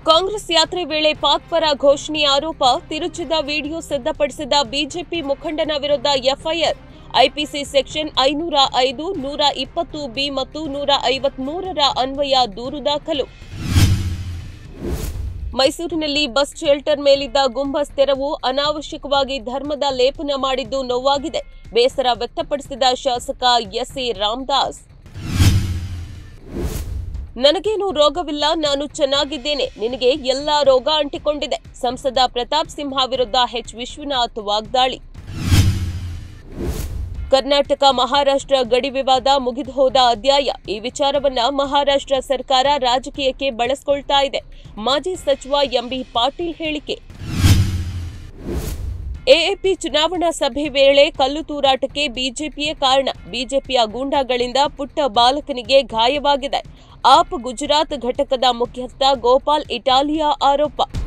ಕಾಂಗ್ರೆಸ್ ಯಾತ್ರೆ ವೇಳೆ ಪಾಕ್ ಪರ ಘೋಷಣೆ ಆರೋಪ ತಿರುಚಿದ ವಿಡಿಯೋ ಸಿದ್ಧಪಡಿಸಿದ ಬಿಜೆಪಿ ಮುಖಂಡನ ವಿರುದ್ಧ ಎಫ್ಐಆರ್ ಐಪಿಸಿ ಸೆಕ್ಷನ್ ಐನೂರ ಐದು ನೂರ ಇಪ್ಪತ್ತು ಬಿ ಮತ್ತು ನೂರ ಐವತ್ಮೂರರ ಅನ್ವಯ ದೂರು ದಾಖಲು ಮೈಸೂರಿನಲ್ಲಿ ಬಸ್ ಶೆಲ್ಟರ್ ಮೇಲಿದ್ದ ಗುಂಬಸ್ ತೆರವು ಅನಾವಶ್ಯಕವಾಗಿ ಧರ್ಮದ ಲೇಪನ ಮಾಡಿದ್ದು ನೋವಾಗಿದೆ ಬೇಸರ ವ್ಯಕ್ತಪಡಿಸಿದ ಶಾಸಕ ಎಸ್ಎ ರಾಮದಾಸ್ ನನಗೇನು ರೋಗವಿಲ್ಲ ನಾನು ಚೆನ್ನಾಗಿದ್ದೇನೆ ನಿನಗೆ ಎಲ್ಲಾ ರೋಗ ಅಂಟಿಕೊಂಡಿದೆ ಸಂಸದ ಪ್ರತಾಪ್ ಸಿಂಹ ವಿರುದ್ಧ ಎಚ್ ವಿಶ್ವನಾಥ್ ವಾಗ್ದಾಳಿ ಕರ್ನಾಟಕ ಮಹಾರಾಷ್ಟ್ರ ಗಡಿ ವಿವಾದ ಮುಗಿದು ಹೋದ ಅಧ್ಯಾಯ ಈ ವಿಚಾರವನ್ನ ಮಹಾರಾಷ್ಟ್ರ ಸರ್ಕಾರ ರಾಜಕೀಯಕ್ಕೆ ಬಳಸಿಕೊಳ್ತಾ ಇದೆ ಮಾಜಿ ಸಚಿವ ಎಂಬಿ ಪಾಟೀಲ್ ಹೇಳಿಕೆ ಎಎಪಿ ಚುನಾವಣಾ ಸಭೆ ವೇಳೆ ಕಲ್ಲು ತೂರಾಟಕ್ಕೆ ಬಿಜೆಪಿಯೇ ಕಾರಣ ಬಿಜೆಪಿಯ ಗೂಂಡಾಗಳಿಂದ ಪುಟ್ಟ ಬಾಲಕನಿಗೆ ಗಾಯವಾಗಿದೆ ಆಪ್ ಗುಜರಾತ್ ಘಟಕದ ಮುಖ್ಯಸ್ಥ ಗೋಪಾಲ್ ಇಟಾಲಿಯಾ ಆರೋಪ